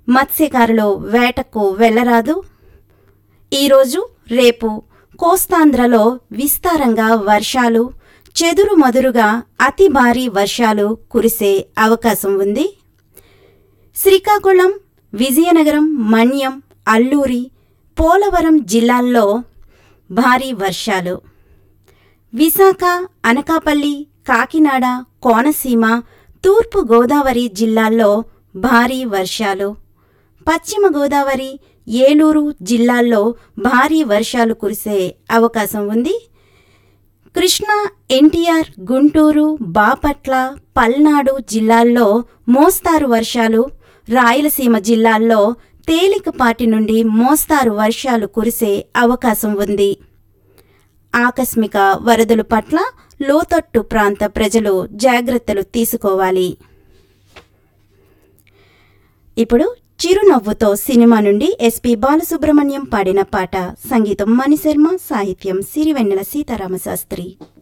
మత్స్యకారులు వేటకు వెళ్ళరాదు ఈరోజు రేపు కోస్తాంధ్రలో విస్తారంగా వర్షాలు చెదురు మదురుగా అతి భారీ వర్షాలు కురిసే అవకాశం ఉంది శ్రీకాకుళం విజయనగరం మన్యం అల్లూరి పోలవరం జిల్లాల్లో భారీ వర్షాలు విశాఖ అనకాపల్లి కాకినాడ కోనసీమ తూర్పు గోదావరి జిల్లాల్లో భారీ వర్షాలు పశ్చిమ గోదావరి ఏలూరు జిల్లాల్లో భారీ వర్షాలు కురిసే అవకాశం ఉంది కృష్ణా ఎన్టీఆర్ గుంటూరు బాపట్ల పల్నాడు జిల్లాల్లో మోస్తారు వర్షాలు రాయలసీమ జిల్లాల్లో తేలికపాటి నుండి మోస్తారు వర్షాలు కురిసే అవకాశం ఉంది ఆకస్మిక వరదల పట్ల లోతట్టు ప్రాంత ప్రజలు జాగ్రత్తలు తీసుకోవాలి ఇప్పుడు చిరునవ్వుతో సినిమా నుండి ఎస్పి బాలసుబ్రహ్మణ్యం పాడిన పాట సంగీతం మణిశర్మ సాహిత్యం సిరివెన్నెల సీతారామశాస్త్రి